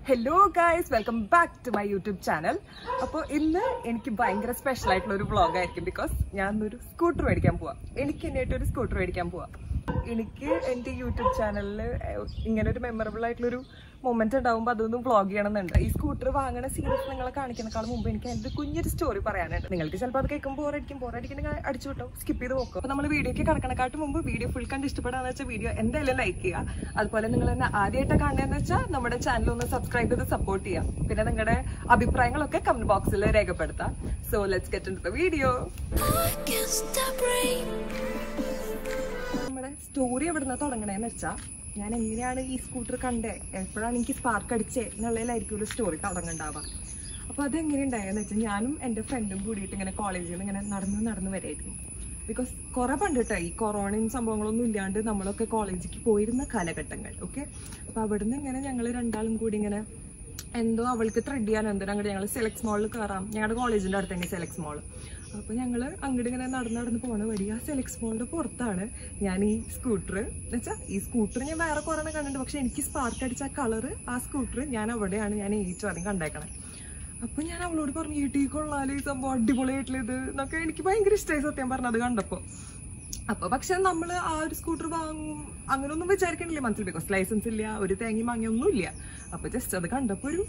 Hello guys welcome back to my YouTube channel അപ്പോൾ ഇന്ന് എനിക്ക് ഭയങ്കര സ്പെഷ്യൽ ആയിട്ടുള്ള ഒരു വ്ളോഗ് ആയിരിക്കും ബിക്കോസ് ഞാൻ ഒരു സ്കൂട്ടർ മേടിക്കാൻ പോവാം എനിക്ക് എന്നായിട്ട് ഒരു സ്കൂട്ടർ മേടിക്കാൻ പോവാം എനിക്ക് എൻ്റെ യൂട്യൂബ് ചാനലിൽ ഇങ്ങനെ ഒരു മെമ്മറബിൾ ആയിട്ടുള്ളൊരു മൊമെന്റ് ഉണ്ടാകുമ്പോൾ അതൊന്നും വ്ളോഗ് ചെയ്യണമെന്നുണ്ട് ഈ സ്കൂട്ടർ വാങ്ങണ സീരീസ് നിങ്ങളെ കാണിക്കുന്നേക്കാൾ മുമ്പ് എനിക്ക് എൻ്റെ കുഞ്ഞൊരു സ്റ്റോറി പറയാനുണ്ട് നിങ്ങൾക്ക് ചിലപ്പോൾ അത് കേൾക്കുമ്പോൾ ബോറടിക്കും ബോറടിക്കുന്ന അടിച്ചു വിട്ടോ സ്കിപ്പ് ചെയ്ത് നോക്കും അപ്പോൾ നമ്മൾ വീഡിയോക്ക് കിടക്കണക്കാട്ട് മുമ്പ് വീഡിയോ ഫുൾ കണ്ട് ഇഷ്ടപ്പെടാന്ന് വെച്ചാൽ വീഡിയോ എന്തായാലും ലൈക്ക് ചെയ്യുക അതുപോലെ നിങ്ങൾ എന്നെ ആദ്യമായിട്ട് കാണുന്നതെന്ന് വെച്ചാൽ നമ്മുടെ ചാനൽ ഒന്ന് സബ്സ്ക്രൈബ് ചെയ്ത് സപ്പോർട്ട് ചെയ്യാം പിന്നെ നിങ്ങളുടെ അഭിപ്രായങ്ങളൊക്കെ കമന്റ് ബോക്സിൽ രേഖപ്പെടുത്താം so let's get in the video against the brain. നമ്മുടെ സ്റ്റോറി എവിടുന്ന തുടങ്ങണേന്ന് വെച്ചാ ഞാൻ എങ്ങനെയാണ് ഈ സ്കൂട്ടർ കണ്ടേ എപ്പോഴാണ് എനിക്ക് സ്പാർക്ക് അടിച്ചേ എന്നുള്ളതിലായിരിക്കും ഒരു സ്റ്റോറി തുടങ്ങണ്ടാവുക അപ്പൊ അതെങ്ങനെ ഉണ്ടായെന്ന് വെച്ചാൽ ഞാനും എൻ്റെ ഫ്രണ്ടും കൂടിയിട്ട് ഇങ്ങനെ കോളേജിൽ നിന്ന് ഇങ്ങനെ നടന്ന് നടന്ന് വരായിരുന്നു ബിക്കോസ് കുറെ പണ്ടിട്ടോ ഈ കൊറോണയും സംഭവങ്ങളൊന്നും ഇല്ലാണ്ട് നമ്മളൊക്കെ കോളേജിലേക്ക് പോയിരുന്ന കാലഘട്ടങ്ങൾ ഓക്കെ അപ്പൊ അവിടുന്ന് ഇങ്ങനെ ഞങ്ങൾ രണ്ടാളും കൂടി ഇങ്ങനെ എന്തോ അവൾക്ക് ത്രെഡ് ചെയ്യാൻ എന്തോ അങ്ങോട്ട് ഞങ്ങൾ സെലക്സ് മോളിൽ കയറാം ഞങ്ങളുടെ കോളേജിന്റെ അടുത്ത് തന്നെ സെലക്സ് മോൾ അപ്പൊ ഞങ്ങള് അങ്ങോട്ട് ഇങ്ങനെ നടന്ന് നടന്ന് പോണ വഴി ആ സെലക്സ് മോളിന്റെ പുറത്താണ് ഞാൻ ഈ സ്കൂട്ടർ വെച്ചാൽ ഈ സ്കൂട്ടർ ഞാൻ വേറെ കുറെ കണ്ടിട്ടുണ്ട് പക്ഷെ എനിക്ക് സ്പാർക്ക് അടിച്ച ആ കളറ് ആ സ്കൂട്ടർ ഞാൻ അവിടെയാണ് ഞാൻ ഏറ്റവും ആദ്യം കണ്ടേക്കണേ അപ്പൊ ഞാൻ അവളോട് പറഞ്ഞു ഈ ടീ കൊള്ളാല് ഈ സംഭവം അടിപൊളിയായിട്ടുള്ള ഇത് എന്നൊക്കെ എനിക്ക് ഭയങ്കര ഇഷ്ടമായി സത്യം പറഞ്ഞത് കണ്ടപ്പോ അപ്പൊ പക്ഷെ നമ്മള് ആ ഒരു സ്കൂട്ടർ വാങ്ങും അങ്ങനൊന്നും വിചാരിക്കണില്ല മനസ്സിൽ ബിക്കോസ് ലൈസൻസ് ഇല്ല ഒരു തേങ്ങി വാങ്ങിയൊന്നും ഇല്ല അപ്പൊ ജസ്റ്റ് അത് കണ്ടപ്പോ ഒരു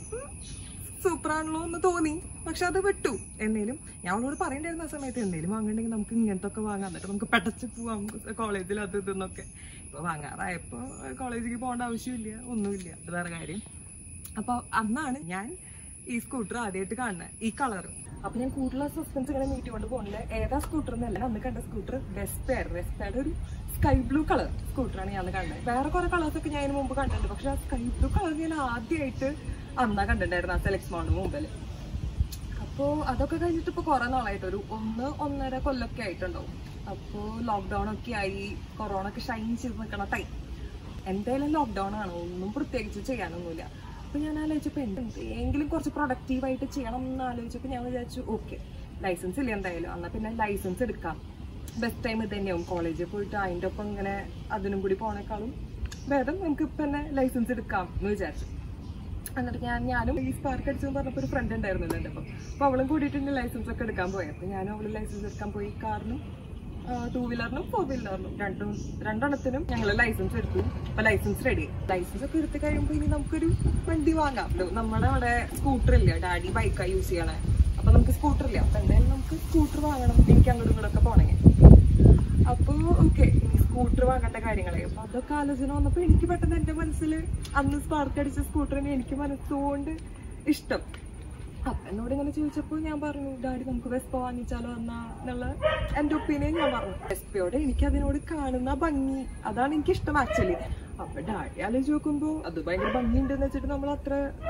സൂപ്പർ ആണല്ലോ എന്ന് തോന്നി പക്ഷെ അത് വിട്ടു എന്നേലും ഞാൻ അവളോട് പറയണ്ടായിരുന്ന ആ സമയത്ത് എന്തേലും വാങ്ങണ്ടെങ്കിൽ നമുക്ക് ഇങ്ങനത്തെ ഒക്കെ വാങ്ങാം എന്നിട്ട് നമുക്ക് പെടച്ച് പോവാം കോളേജിൽ അത് ഇതെന്നൊക്കെ ഇപ്പൊ വാങ്ങാറായപ്പോ കോളേജിലേക്ക് പോകേണ്ട ആവശ്യമില്ല ഒന്നുമില്ല അത് വേറെ കാര്യം അപ്പൊ അന്നാണ് ഞാൻ ഈ സ്കൂട്ടർ ആദ്യമായിട്ട് കാണുന്നത് ഈ കളർ അപ്പൊ ഞാൻ കൂടുതൽ സസ്പെൻസ് ഇങ്ങനെ നീട്ടിക്കൊണ്ട് പോകുന്നത് ഏതാ സ്കൂട്ടർ എന്നല്ല അന്ന് കണ്ട സ്കൂട്ടർ വെസ്പ ആയിരുന്നു വെസ്പയുടെ ഒരു സ്കൈ ബ്ലൂ കളർ സ്കൂട്ടറാണ് ഞാൻ അന്ന് കണ്ടത് വേറെ കുറെ കളേഴ്സ് ഒക്കെ ഞാൻ ഇതിന് മുമ്പ് കണ്ടിട്ടുണ്ട് പക്ഷെ ആ സ്കൈ ബ്ലൂ കളർ ഞാൻ ആദ്യമായിട്ട് അന്നാ കണ്ടിട്ടുണ്ടായിരുന്നു ആ സെലക്സ് മോണിന് മുമ്പിൽ അപ്പോൾ അതൊക്കെ കഴിഞ്ഞിട്ട് ഇപ്പോൾ കുറേ നാളായിട്ട് ഒരു ഒന്ന് ഒന്നര കൊല്ലമൊക്കെ ആയിട്ടുണ്ടാവും അപ്പോൾ ലോക്ക്ഡൗൺ ഒക്കെ ആയി കൊറോണ ഒക്കെ ഷൈൻ ചെയ്ത് നിൽക്കണ ടൈം എന്തായാലും ലോക്ക്ഡൗൺ ആണ് ഒന്നും പ്രത്യേകിച്ച് ചെയ്യാനൊന്നുമില്ല അപ്പോൾ ഞാൻ ആലോചിച്ചപ്പോൾ എന്തെങ്കിലും കുറച്ച് പ്രൊഡക്റ്റീവായിട്ട് ചെയ്യണം എന്ന് ആലോചിച്ചപ്പോൾ ഞാൻ വിചാരിച്ചു ഓക്കെ ലൈസൻസ് ഇല്ല എന്തായാലും എന്നാൽ പിന്നെ ലൈസൻസ് എടുക്കാം ബെസ്റ്റ് ടൈം ഇത് തന്നെയാവും കോളേജിൽ പോയിട്ട് അതിൻ്റെ ഒപ്പം ഇങ്ങനെ അതിനും കൂടി പോണേക്കാളും ഭേദം നമുക്ക് ഇപ്പം തന്നെ ലൈസൻസ് എടുക്കാം എന്ന് വിചാരിച്ചു എന്നിട്ട് ഞാൻ ഞാനും ഈ സ്പാർക്ക് അടിച്ചെന്ന് പറഞ്ഞപ്പോൾ ഒരു ഫ്രണ്ട് ഉണ്ടായിരുന്നല്ലോ എൻ്റെ അപ്പം അപ്പോൾ അവളും കൂടിയിട്ട് ലൈസൻസ് ഒക്കെ എടുക്കാൻ പോയി അപ്പോൾ ഞാനും അവളും ലൈസൻസ് എടുക്കാൻ പോയി കാറിനും ടൂ വീലറിനും ഫോർ വീലറിനും രണ്ടും രണ്ടെണ്ണത്തിനും ഞങ്ങൾ ലൈസൻസ് എടുത്തു അപ്പോൾ ലൈസൻസ് റെഡി ലൈസൻസ് ഒക്കെ എടുത്ത് കഴിയുമ്പോൾ ഇനി നമുക്കൊരു വണ്ടി വാങ്ങാം ഇത് നമ്മുടെ അവിടെ സ്കൂട്ടർ ഇല്ല ഡാഡി ബൈക്കാണ് യൂസ് ചെയ്യണേ അപ്പോൾ നമുക്ക് സ്കൂട്ടർ ഇല്ല അപ്പോൾ എന്തായാലും നമുക്ക് സ്കൂട്ടർ വാങ്ങണം എനിക്ക് അങ്ങോട്ടും ഇങ്ങോട്ടൊക്കെ പോകണമെങ്കിൽ അപ്പോൾ ഓക്കെ സ്കൂട്ടർ വാങ്ങേണ്ട കാര്യങ്ങളെ അപ്പൊ അതൊക്കെ ആലോചന വന്നപ്പോൾ എനിക്ക് പെട്ടെന്ന് എൻ്റെ മനസ്സിൽ അന്ന് സ്പാർക്ക് അടിച്ച സ്കൂട്ടറിന് എനിക്ക് മനസ്സുകൊണ്ട് ഇഷ്ടം അപ്പൊ എന്നോട് ഇങ്ങനെ ചോദിച്ചപ്പോൾ ഞാൻ പറഞ്ഞു ഡാഡി നമുക്ക് വെസ്പ വാങ്ങിച്ചാലോ എന്നാ എന്നുള്ള എൻ്റെ ഒപ്പീനിയൻ ഞാൻ പറഞ്ഞു വെസ്പയോട് എനിക്ക് അതിനോട് കാണുന്ന ഭംഗി അതാണ് എനിക്ക് ഇഷ്ടം ആക്ച്വലി അപ്പൊ ഡാഡി ആലോചിച്ച് നോക്കുമ്പോൾ അത് ഭയങ്കര ഭംഗിയുണ്ടെന്ന് വെച്ചിട്ട് നമ്മൾ അത്ര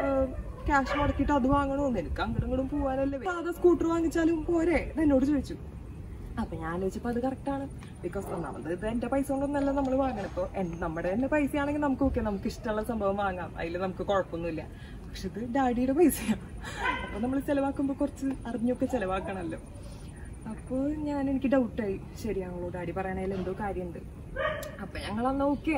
ക്യാഷ് മുടക്കിയിട്ട് അത് വാങ്ങണമെന്ന് എനിക്ക് അങ്ങോട്ടും ഇങ്ങോട്ടും പോകാനല്ലേ സാധാ സ്കൂട്ടർ വാങ്ങിച്ചാലും പോരെ എന്ന് എന്നോട് ചോദിച്ചു അപ്പൊ ഞാൻ ആലോചിച്ചപ്പോ അത് കറക്റ്റ് ആണ് ബിക്കോസ് ഒന്നാമത് ഇത് എന്റെ പൈസ കൊണ്ടൊന്നല്ല നമ്മൾ വാങ്ങണം ഇപ്പൊ നമ്മുടെ തന്നെ പൈസ ആണെങ്കിൽ നമുക്ക് ഓക്കെ നമുക്ക് ഇഷ്ടമുള്ള സംഭവം വാങ്ങാം അതിൽ നമുക്ക് കുഴപ്പമൊന്നുമില്ല പക്ഷെ ഇത് ഡാഡിയുടെ പൈസയാണ് അപ്പൊ നമ്മൾ ചെലവാക്കുമ്പോ കുറച്ച് അറിഞ്ഞൊക്കെ ചെലവാക്കണമല്ലോ അപ്പോൾ ഞാൻ എനിക്ക് ഡൗട്ടായി ശരിയാണല്ലോ ഡാഡി പറയണതിൽ എന്തോ കാര്യമുണ്ട് അപ്പൊ ഞങ്ങൾ അന്ന് ഓക്കെ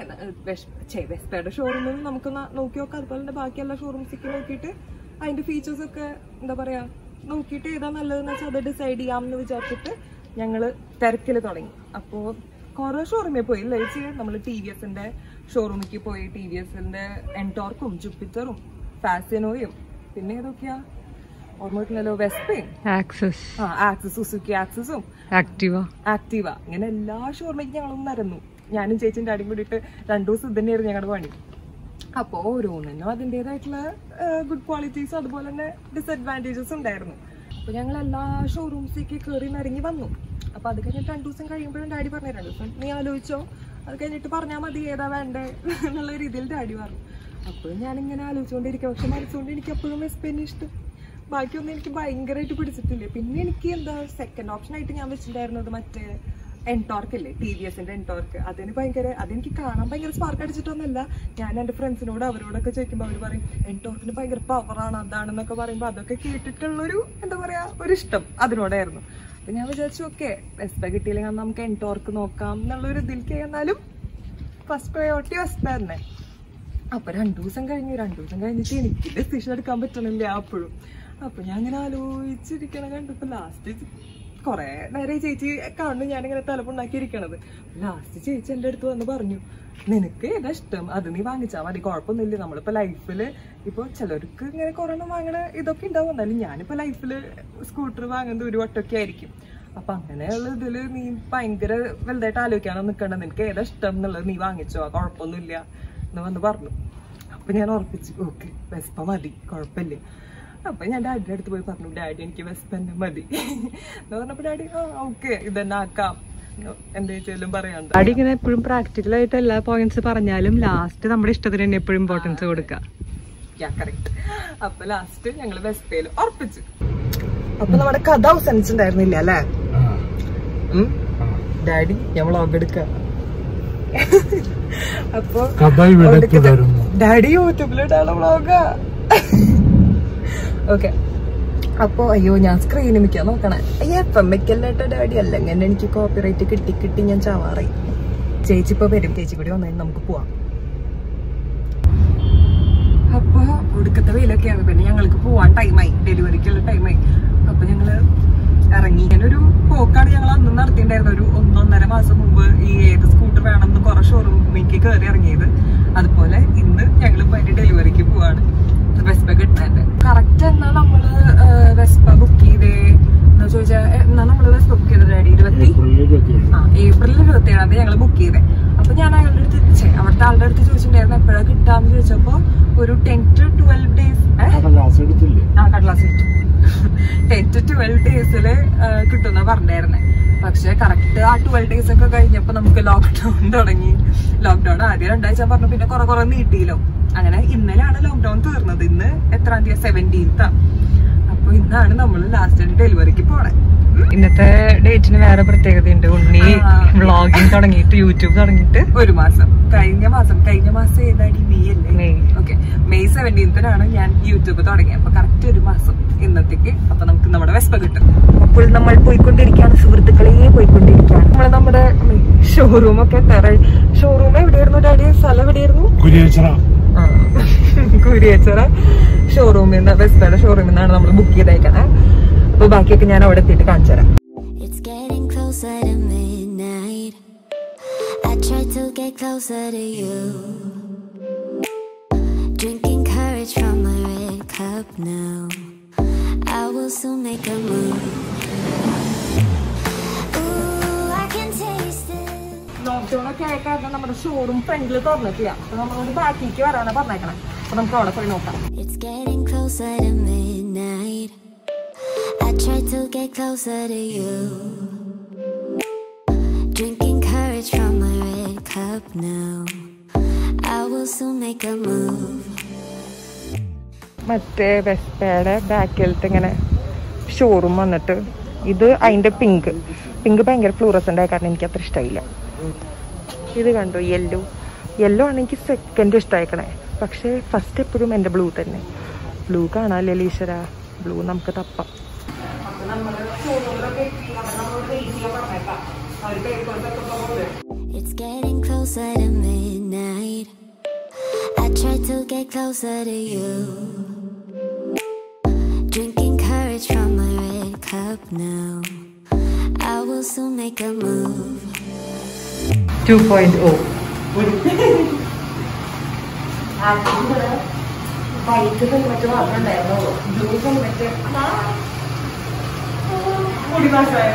വെസ്പയുടെ ഷോറൂമിൽ നമുക്ക് ന- നോക്കി നോക്കാം അതുപോലെ തന്നെ ബാക്കി എല്ലാ ഷോറൂംസിലേക്ക് നോക്കിയിട്ട് അതിന്റെ ഫീച്ചേഴ്സ് ഒക്കെ എന്താ പറയാ നോക്കിയിട്ട് ഏതാ നല്ലതെന്ന് വെച്ചാൽ അത് ഡിസൈഡ് ചെയ്യാമെന്ന് വിചാരിച്ചിട്ട് ഞങ്ങൾ തിരക്കിൽ തുടങ്ങി അപ്പോൾ കുറേ ഷോറൂമിൽ പോയി അല്ലേ ചേച്ചി നമ്മൾ ടി വി എസിന്റെ ഷോറൂമിലേക്ക് പോയി ടി വി എസിന്റെ എൻടോർക്കും ജുപ്പിറ്ററും ഫാസിനോയും പിന്നെ ഏതൊക്കെയാ ഓർമ്മ കിട്ടുന്നല്ലോ വെസ്പയും ആക്സസ് ആ ആക്സസ് സുസുക്കി ആക്സസും ആക്ടിവ ആക്റ്റീവ ഇങ്ങനെ എല്ലാ ഷോർമയ്ക്കും ഞങ്ങളും നിരന്നു ഞാനും ചേച്ചിയും ഡാഡിയും കൂടിയിട്ട് രണ്ടു ദിവസം തന്നെയായിരുന്നു ഞങ്ങളുടെ പണി അപ്പോൾ ഓരോന്നിനും അതിൻ്റെതായിട്ടുള്ള ഗുഡ് ക്വാളിറ്റീസ് അതുപോലെ തന്നെ ഡിസഡ്വാൻറ്റേജസ് ഉണ്ടായിരുന്നു അപ്പോൾ ഞങ്ങൾ എല്ലാ ഷോറൂംസിലേക്ക് കയറി നിരങ്ങി വന്നു അപ്പോൾ അത് കഴിഞ്ഞിട്ട് രണ്ടു ദിവസം കഴിയുമ്പോഴും ഡാഡി പറഞ്ഞു രണ്ടു ദിവസം നീ ആലോചിച്ചോ അത് കഴിഞ്ഞിട്ട് പറഞ്ഞാൽ മതി ഏതാ വേണ്ടേ എന്നുള്ള രീതിയിൽ ഡാഡി പറഞ്ഞു അപ്പോൾ ഞാനിങ്ങനെ ആലോചിച്ചുകൊണ്ടിരിക്കുക പക്ഷെ മനസ്സുകൊണ്ട് എനിക്ക് എപ്പോഴും എസ്പെന്നെ ഇഷ്ടം ബാക്കിയൊന്നും എനിക്ക് ഭയങ്കരമായിട്ട് പിടിച്ചിട്ടില്ല പിന്നെ എനിക്ക് എന്താ സെക്കൻഡ് ഓപ്ഷൻ ആയിട്ട് ഞാൻ വെച്ചിട്ടുണ്ടായിരുന്നത് മറ്റേ എൻടോർക്ക് ഇല്ലേ ടി വി എസിന്റെ എൻടോർക്ക് അതിന് ഭയങ്കര അതെനിക്ക് കാണാൻ ഭയങ്കര സ്പാർക്ക് അടിച്ചിട്ടൊന്നുമല്ല ഞാൻ എൻ്റെ ഫ്രണ്ട്സിനോട് അവരോടൊക്കെ ചോദിക്കുമ്പോൾ അവർ പറയും എൻടോർക്കിന് ഭയങ്കര പവറാണ് അതാണെന്നൊക്കെ പറയുമ്പോൾ അതൊക്കെ കേട്ടിട്ടുള്ളൊരു എന്താ പറയാ ഒരു ഇഷ്ടം അതിനോടായിരുന്നു അപ്പൊ ഞാൻ വിചാരിച്ചു ഓക്കെ വെസ്പ കിട്ടിയില്ലെങ്കിൽ അന്ന് നമുക്ക് എൻടോർക്ക് നോക്കാം എന്നുള്ളൊരു ഇതിലേക്ക് എന്നാലും ഫസ്റ്റ് പ്രയോറിറ്റി വെസ്പ തന്നെ അപ്പൊ രണ്ടു ദിവസം കഴിഞ്ഞു രണ്ടു ദിവസം കഴിഞ്ഞിട്ട് എനിക്ക് ഡെസിഷൻ എടുക്കാൻ പറ്റണില്ല അപ്പോഴും അപ്പൊ ഞാൻ അങ്ങനെ ആലോചിച്ചിരിക്കണ കണ്ടപ്പോ ലാസ്റ്റ് കൊറേ നേരെ ഈ ചേച്ചി കാണുന്നു ഞാനിങ്ങനെ തലപ്പുണ്ടാക്കി ഇരിക്കണത് ലാസ്റ്റ് ചേച്ചി എന്റെ അടുത്ത് വന്ന് പറഞ്ഞു നിനക്ക് ഏതാ ഇഷ്ടം അത് നീ വാങ്ങിച്ചാൽ മതി കുഴപ്പമൊന്നുമില്ല നമ്മളിപ്പോ ലൈഫില് ഇപ്പൊ ചിലർക്ക് ഇങ്ങനെ കുറെ വാങ്ങണ ഇതൊക്കെ ഉണ്ടാവും എന്നാലും ഞാനിപ്പോ ലൈഫില് സ്കൂട്ടർ വാങ്ങുന്നത് ഒരു വട്ടമൊക്കെ ആയിരിക്കും അപ്പൊ അങ്ങനെയുള്ള ഇതില് നീ ഭയങ്കര വലുതായിട്ട് ആലോചിക്കാനോ നിക്കണ്ട നിനക്ക് ഏതാ ഇഷ്ടം എന്നുള്ളത് നീ വാങ്ങിച്ചോ കുഴപ്പമൊന്നുമില്ല എന്ന് വന്ന് പറഞ്ഞു അപ്പൊ ഞാൻ ഉറപ്പിച്ചു ഓക്കെ വെസ്പ മതി കുഴപ്പമില്ല അപ്പൊ ഞാൻ ഡാഡിയുടെ അടുത്ത് പോയി പറഞ്ഞു ഡാഡി എനിക്ക് വെസ്പ തന്നെ മതി എന്ന് പറഞ്ഞപ്പോ ഡാഡി ആ ഓക്കെ ഇതന്നെ ആക്കാം എന്റെ ചേച്ചിയിലും പറയാണ്ട് ഡാഡി ഇങ്ങനെ എപ്പോഴും പ്രാക്ടിക്കൽ ആയിട്ട് എല്ലാ പോയിന്റ്സ് പറഞ്ഞാലും ലാസ്റ്റ് നമ്മുടെ ഇഷ്ടത്തിന് തന്നെ എപ്പോഴും ഇമ്പോർട്ടൻസ് കൊടുക്കുക യാ കറക്റ്റ് അപ്പൊ ലാസ്റ്റ് ഞങ്ങള് വെസ്പയിൽ ഉറപ്പിച്ചു അപ്പൊ നമ്മുടെ കഥ അവസാനിച്ചിട്ടുണ്ടായിരുന്നില്ല അല്ലേ ഡാഡി ഞാൻ വ്ളോഗ് എടുക്ക അപ്പൊ കഥ ഇവിടെ ഒടുക്കത്തെ- തുടരുന്നു ഡാഡി യൂട്യൂബിലിട്ടാണ് വ്ളോഗ് ഓക്കെ അപ്പൊ അയ്യോ ഞാൻ സ്ക്രീനിൽ മിക്കാൻ നോക്കണേ അയ്യോ എപ്പം വെക്കല്ലേട്ടോ ഡാഡി അല്ലെങ്കിൽ എനിക്ക് കോപ്പിറൈറ്റ് കിട്ടി കിട്ടി ഞാൻ ചാവാറായി ചേച്ചി ഇപ്പൊ വരും ചേച്ചി കൂടി വന്നതിന് നമുക്ക് പോവാം അപ്പൊ ഒടുക്കത്തെ വെയിലൊക്കെയാണ് പിന്നെ ഞങ്ങൾക്ക് പോവാൻ ടൈമായി ഡെലിവറിക്കുള്ള ടൈമായി അപ്പൊ ഞങ്ങള് ഇറങ്ങി ഇങ്ങനൊരു പോക്കാണ് ഞങ്ങൾ അന്ന് നടത്തിയിട്ടുണ്ടായിരുന്നത് ഒരു ഒന്നൊന്നര മാസം മുമ്പ് ഈ ഏത് സ്കൂട്ടർ വേണമെന്ന് കുറെ ഷോറൂമിലേക്ക് കയറി ഇറങ്ങിയത് അതുപോലെ ഇന്ന് ഞങ്ങൾ അതിന്റെ ഡെലിവറിക്ക് പോവാണ് വെസ്പ കിട്ടാൻ്റെ കറക്റ്റ് എന്നാ നമ്മള് വെസ്പ ബുക്ക് ചെയ്തേ എന്ന് ചോദിച്ചാൽ എന്നാ നമ്മള് വെസ്പ ബുക്ക് ചെയ്തത് ഡാഡി ഇരുപത്തി ഏപ്രിലിൽ ഇരുപത്തിയേഴ്. ആ ഏപ്രിൽ ഇരുപത്തി ഏഴാം തീയതി ഞങ്ങൾ ബുക്ക് ചെയ്തേ അപ്പൊ ഞാൻ അയാളുടെ അടുത്ത് ഛെ, അവിടുത്തെ ആളുടെ അടുത്ത് ചോദിച്ചിട്ടുണ്ടായിരുന്നു എപ്പോഴാ കിട്ടാന്ന് ചോദിച്ചപ്പോ ഒരു ടെൻ ടു ട്വൽവ് ഡേയ്സ് കടലാസ് എടുത്തില്ലേ ആ കടലാസ് കിട്ടും ടെൻ ടു ട്വൽവ് ഡേയ്സില് കിട്ടുന്ന പറഞ്ഞായിരുന്നേ പക്ഷെ കറക്റ്റ് ആ ട്വൽവ് ഡേയ്സ് ഒക്കെ കഴിഞ്ഞപ്പോ നമുക്ക് ലോക്ക്ഡൌൺ തുടങ്ങി ലോക്ക്ഡൌൺ ആദ്യം രണ്ടാഴ്ച പറഞ്ഞു പിന്നെ കുറെ കുറെ നീട്ടിയില്ലോ അങ്ങനെ ഇന്നലെയാണ് ലോക്ക്ഡൌൺ തീർന്നത് ഇന്ന് എത്രാം തീയതി സെവൻറ്റീൻത്താ അപ്പൊ ഇന്നാണ് നമ്മൾ ലാസ്റ്റ് ഡെലിവറിക്ക് പോണേ ഇന്നത്തെ ഡേറ്റിന് വേറെ പ്രത്യേകതയുണ്ട് ഉണ്ണി ആ. വ്ളോഗിങ് തുടങ്ങിയിട്ട് യൂട്യൂബ് തുടങ്ങിയിട്ട് ഒരു മാസം കഴിഞ്ഞ മാസം കഴിഞ്ഞ മാസം ഏതാടി മെയ് അല്ലേ മെയ്. ഓക്കെ മെയ് സെവൻറ്റീൻത്തിനാണ് ഞാൻ യൂട്യൂബ് തുടങ്ങിയത് അപ്പൊ കറക്റ്റ് ഒരു മാസം ഇന്നത്തേക്ക് അപ്പൊ നമുക്ക് നമ്മുടെ വെസ്പ കിട്ടും അപ്പോൾ നമ്മൾ പോയിക്കൊണ്ടിരിക്കുകയാണ് സുഹൃത്തുക്കളെ പോയിക്കൊണ്ടിരിക്കുകയാണ് നമ്മൾ നമ്മുടെ ഷോറൂം ഒക്കെ എത്താറായി ഷോറൂം എവിടെയായിരുന്നു ഡാഡി സ്ഥലം എവിടെയായിരുന്നു കുരിയച്ചിറ ആ. കുരിയച്ചിറ ഷോറൂമിൽ നിന്ന് വെസ്പയുടെ ഷോറൂമിൽ നിന്നാണ് നമ്മൾ ബുക്ക് ചെയ്തേക്കണേ അപ്പൊ ബാക്കിയൊക്കെ ഞാൻ അവിടെ എത്തിയിട്ട് കാണിച്ചു തരാം It's getting closer to midnight. I try to get closer to you. Drinking courage from my red cup now. I will soon make a move. Ooh, I can taste it. Lockdown ഒക്കെ ആയ കാരണം നമ്മുടെ showroom ഫ്രണ്ടിൽ തുറന്നിട്ടില്ല അപ്പൊ നമ്മളൊരു ബാക്കിലേക്ക് വരാനാണ് പറഞ്ഞേക്കണേ അപ്പൊ നമുക്ക് അവിടെ പോയി നോക്കാം It's getting closer to midnight. I try to get closer to you. Drinking courage from my red cup now. I will soon make a move. മറ്റേ വെസ്പയുടെ ബാക്കിലത്തെ ഇങ്ങനെ ഷോറൂം വന്നിട്ട് ഇത് അതിന്റെ പിങ്ക് പിങ്ക് ഭയങ്കര ഫ്ലൂറസൻ്റ് ആയ കാരണം എനിക്ക് അത്ര ഇഷ്ടമായില്ല ഇത് കണ്ടു യെല്ലോ യെല്ലോ ആണ് എനിക്ക് സെക്കൻഡ് ഇഷ്ടമായിക്കണേ പക്ഷേ ഫസ്റ്റ് എപ്പോഴും എൻ്റെ ബ്ലൂ തന്നെ ബ്ലൂ കാണാല്ലേ ഈശ്വര ബ്ലൂ നമുക്ക് തപ്പാം It's getting closer to midnight. I try to get closer to you. Drinking courage from my red cup now. I will soon make a move. Two point oh white helmet മാത്രമേ ഉണ്ടായിരുന്നുള്ളൂ blue helmet മുടി മാസമായ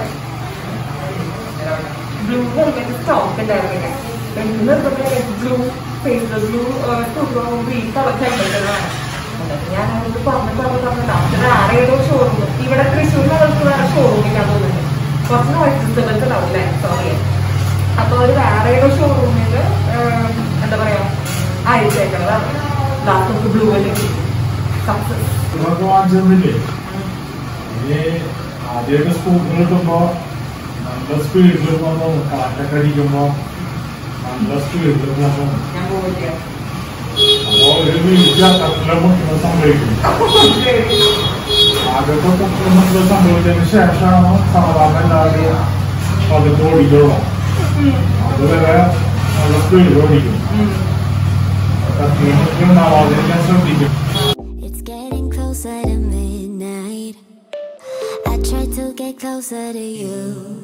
blue helmet stock ഉണ്ടായിരുന്നില്ല എന്ന് blue face blue green colour ഹെൽമെറ്റുകളാണ് ഞാൻ അവർക്ക് പറഞ്ഞു പറഞ്ഞു പറഞ്ഞു ലാസ്റ്റ് വേറെ ഏതോ ഷോറൂം ഇവിടെ തൃശ്ശൂർ നമുക്ക് വേറെ ഷോറൂമില്ലാന്ന് തോന്നുന്നുണ്ട് കുറച്ച് നോയ്സ് ഡിസ്റ്റർബൻസ് ഉണ്ടാവും അല്ലേ സോറി അപ്പൊ ഒരു വേറെ ഏതോ ഷോറൂമിൽ എന്താ പറയാ അയച്ചേക്കണതാണ് ലാസ്റ്റ് ബ്ലൂ അല്ലെങ്കിൽ സക്സസ് ഇതൊക്കെ വാങ്ങിച്ചതില്ലേ ഈ ആദ്യമൊക്കെ സ്കൂട്ടർ കിട്ടുമ്പോ നല്ല സ്പീഡിൽ പോന്നു കാറ്റൊക്കെ അടിക്കുമ്പോ നല്ല സ്പീഡിൽ പോന്നു ഞാൻ പോയില്ല അപ്പൊ ഒരു വീഴ്ച കട്ടിലെ മുട്ടുന്ന സംഭവിക്കും ആദ്യത്തെ കുട്ടികൾ മുട്ടുന്ന സംഭവിച്ചതിന് ശേഷമാണ് സാധാരണ എല്ലാവരും പതുക്കെ ഓടിക്കുള്ളൂ അതുവരെ നല്ല സ്പീഡിൽ ഓടിക്കും സത്യം ഉണ്ടാവാതിരിക്കാൻ ശ്രദ്ധിക്കും It's getting closer to midnight. I try to get closer to you.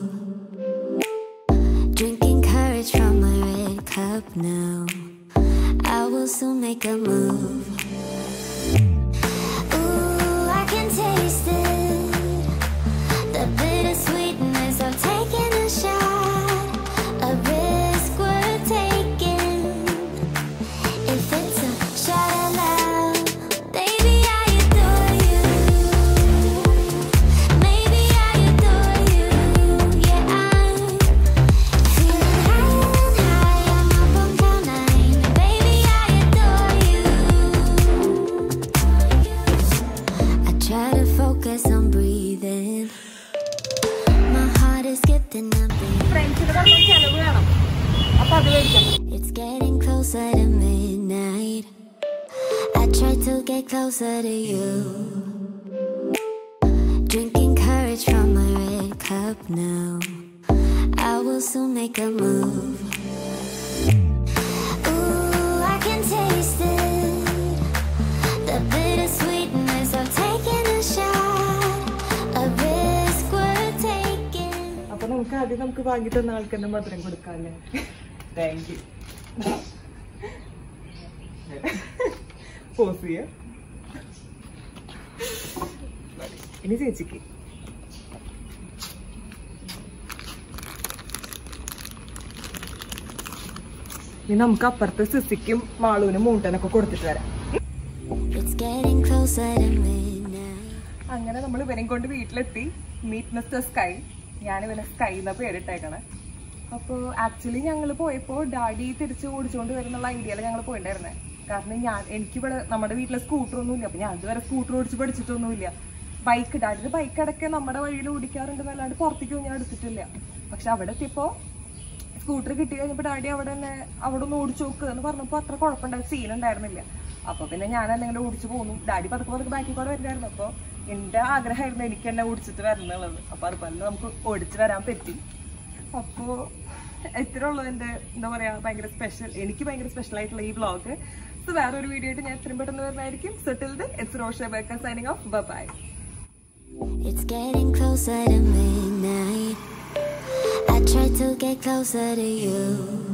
Drinking courage from a red cup now. I will soon make a move. Ooh, I can taste it. The bittersweetness of taking a shot. A risk worth taking. If it's a shot of love, baby, I adore you. Maybe I adore you. Yeah, I'm feeling high and high. I'm up on cloud nine. Baby, I adore you. I try to focus on breathing. My heart is skipping a beat. ഫ്രണ്ട്സിന് പറഞ്ഞ ചെലവ് വേണം അപ്പൊ അത് മേടിക്കണം It's getting closer to midnight. I try to get closer to you. Drinking courage from a red cup now. I will soon make a move. Ooh, I can taste it. The bittersweetness of taking a shot. A risk worth taking. അപ്പൊ നമുക്ക് ആദ്യം നമുക്ക് വാങ്ങി തന്ന ആൾക്ക് തന്നെ മധുരം കൊടുക്കാല്ലേ thank you pose ചെയ്യാം ഇനി ചേച്ചിക്ക് ഇനി നമുക്ക് അപ്പുറത്തെ സിസിക്കും മാളൂനും മൂട്ടനൊക്കെ കൊടുത്തിട്ട് വരാം It's getting closer to midnight. അങ്ങനെ നമ്മൾ ഇവനെയും കൊണ്ട് വീട്ടിലെത്തി മീറ്റ് മിസ്റ്റർ സ്കൈ ഞാൻ ഇവനെ സ്കൈ എന്ന പേരിട്ടേക്കണേ അപ്പോൾ ആക്ച്വലി ഞങ്ങൾ പോയപ്പോൾ ഡാഡി തിരിച്ച് ഓടിച്ചുകൊണ്ട് വരുന്നുള്ള ഐഡിയയിൽ ഞങ്ങൾ പോയിണ്ടായിരുന്നേ കാരണം ഞാൻ എനിക്കിവിടെ നമ്മുടെ വീട്ടിലെ സ്കൂട്ടർ ഒന്നുമില്ല അപ്പം ഞാൻ ഇതുവരെ സ്കൂട്ടർ ഓടിച്ച് പഠിച്ചിട്ടൊന്നുമില്ല ബൈക്ക് ഡാഡിയുടെ ബൈക്ക് അടക്കെ നമ്മുടെ വഴിയിൽ ഓടിക്കാറുണ്ട് എന്നല്ലാണ്ട് പുറത്തേക്ക് ഞാൻ എടുത്തിട്ടില്ല പക്ഷെ അവിടെ എത്തിയപ്പോൾ സ്കൂട്ടർ കിട്ടി കഴിഞ്ഞപ്പോൾ ഡാഡി അവിടെ തന്നെ അവിടെ ഒന്ന് ഓടിച്ചു നോക്ക് എന്ന് പറഞ്ഞപ്പോൾ അത്ര കുഴപ്പമുണ്ടായ സീൻ ഉണ്ടായിരുന്നില്ല അപ്പൊ പിന്നെ ഞാൻ അല്ലെങ്കിൽ ഓടിച്ചു പോന്നു ഡാഡി പതുക്കെ പതുക്കെ ബാക്കിൽ കൂടെ വരുന്നായിരുന്നു അപ്പൊ എന്റെ ആഗ്രഹമായിരുന്നു എനിക്ക് തന്നെ ഓടിച്ചിട്ട് വരണമെന്നുള്ളത് അപ്പൊ അതുപോലെ നമുക്ക് ഓടിച്ചു വരാൻ പറ്റി അപ്പോ ഇത്ര ഉള്ളൂ എന്റെ എന്താ പറയാ ഭയങ്കര സ്പെഷ്യൽ എനിക്ക് ഭയങ്കര സ്പെഷ്യൽ ആയിട്ടുള്ള ഈ വ്ളോഗ് സോ വേറൊരു വീഡിയോ ആയിട്ട് ഞാൻ എത്രയും പെട്ടെന്ന് വരുന്നതായിരിക്കും സോ ടിൽ ദൻ ഇറ്റ്സ് റോഷ ബേക്ക signing off bye It's getting closer to midnight. I try to get closer to you.